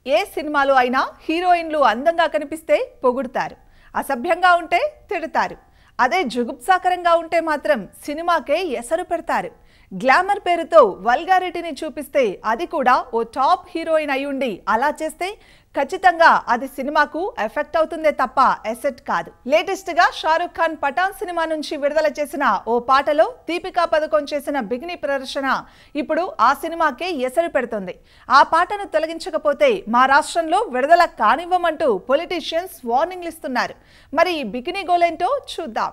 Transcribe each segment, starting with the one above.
ఏ సినిమాలో అయినా హీరోయిన్లు అందంగా కనిపిస్తే పొగుడుతారు అసభ్యంగా ఉంటే తిడతారు అదే జుగుప్సాకరంగా ఉంటే మాత్రం సినిమాకే ఎసరు పెడతారు గ్లామర్ పేరుతో వల్గారిటీని చూపిస్తే అది కూడా ఓ టాప్ హీరోయిన్ అయి ఉండి అలా చేస్తే ఖచ్చితంగా అది సినిమాకు ఎఫెక్ట్ అవుతుందే తప్ప ఎసెట్ కాదు లేటెస్ట్ గా షారుఖ్ ఖాన్ పఠాన్ సినిమా నుంచి విడుదల చేసిన ఓ పాటలో దీపికా పదుకొన్ చేసిన బిగిని ప్రదర్శన ఇప్పుడు ఆ సినిమాకే ఎసరు పెడుతుంది ఆ పాటను తొలగించకపోతే మా రాష్ట్రంలో విడుదల కానివ్వమంటూ పొలిటీషియన్స్ వార్నింగ్లు ఇస్తున్నారు మరి ఈ బికినీ గోలేంటో చూద్దాం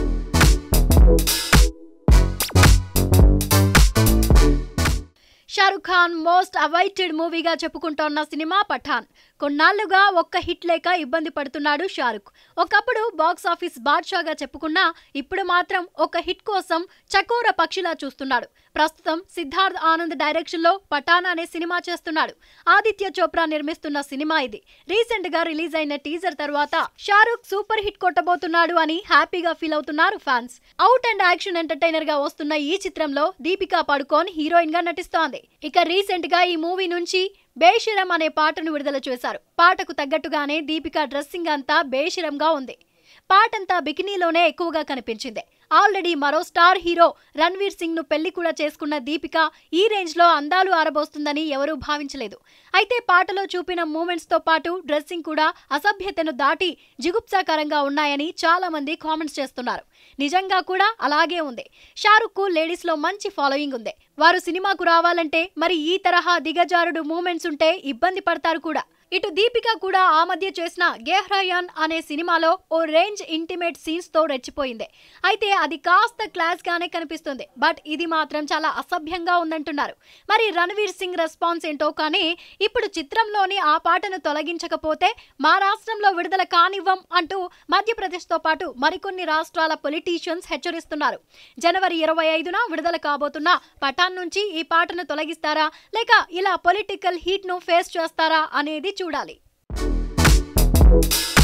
షారుఖ్ ఖాన్ మోస్ట్ అవైటెడ్ మూవీగా చెప్పుకుంటోన్న సినిమా పఠాన్ కొన్నాళ్లుగా ఒక్క హిట్ లేక ఇబ్బంది పడుతున్నాడు షారుఖ్ ఒకప్పుడు బాక్స్ ఆఫీస్ బాద్షాగా చెప్పుకున్నా ఇప్పుడు మాత్రం ఒక హిట్ కోసం చకోర పక్షిలా చూస్తున్నాడు ప్రస్తుతం సిద్ధార్థ్ ఆనంద్ డైరెక్షన్ లో పఠాన్ అనే సినిమా చేస్తున్నాడు ఆదిత్య చోప్రా నిర్మిస్తున్న సినిమా ఇది రీసెంట్ గా రిలీజ్ అయిన టీజర్ తర్వాత షారుఖ్ సూపర్ హిట్ కొట్టబోతున్నాడు అని హ్యాపీగా ఫీల్ అవుతున్నారు fans out and action entertainer గా వస్తున్న ఈ చిత్రంలో దీపికా పడుకోన్ హీరోయిన్ గా నటిస్తోంది ఇక రీసెంట్ గా ఈ మూవీ నుంచి బేషిరం అనే పాటను విడుదల చేశారు పాటకు తగ్గట్టుగానే దీపిక డ్రెస్సింగ్ అంతా బేషిరంగా ఉంది పాటంతా బికినీలోనే ఎక్కువగా కనిపించింది ఆల్రెడీ మరో స్టార్ హీరో రణ్వీర్ సింగ్ ను పెళ్లి కూడా చేసుకున్న దీపిక ఈ రేంజ్ లో అందాలు ఆరబోస్తుందని ఎవరూ భావించలేదు అయితే పాటలో చూపిన మూమెంట్స్ తో పాటు డ్రెస్సింగ్ కూడా అసభ్యతను దాటి జిగుప్సాకరంగా ఉన్నాయని చాలా మంది కామెంట్స్ చేస్తున్నారు నిజంగా కూడా అలాగే ఉంది షారుఖ్ కు లేడీస్ లో మంచి ఫాలోయింగ్ ఉంది వారు సినిమాకు రావాలంటే మరి ఈ తరహా దిగజారుడు మూమెంట్స్ ఉంటే ఇబ్బంది పడతారు కూడా ఇటు దీపిక కూడా ఆ మధ్య చేసిన గెహ్రయాన్ అనే సినిమాలో ఓ రేంజ్ ఇంటిమేట్ సీన్స్ తో రెచ్చిపోయింది అయితే అది కాస్త క్లాస్ గానే కనిపిస్తుంది బట్ ఇది మాత్రం చాలా అసభ్యంగా ఉందంటున్నారు మరి రణవీర్ సింగ్ రెస్పాన్స్ ఏంటో కానీ ఇప్పుడు చిత్రంలోని ఆ పాటను తొలగించకపోతే మా రాష్ట్రంలో విడుదల కానివ్వం అంటూ మధ్యప్రదేశ్ తో పాటు మరికొన్ని రాష్ట్రాల పొలిటీషియన్స్ హెచ్చరిస్తున్నారు జనవరి ఇరవై ఐదున విడుదల కాబోతున్న పఠాన్ నుంచి ఈ పాటను తొలగిస్తారా లేక ఇలా పొలిటికల్ హీట్ ను ఫేస్ చేస్తారా అనేది చూడాలి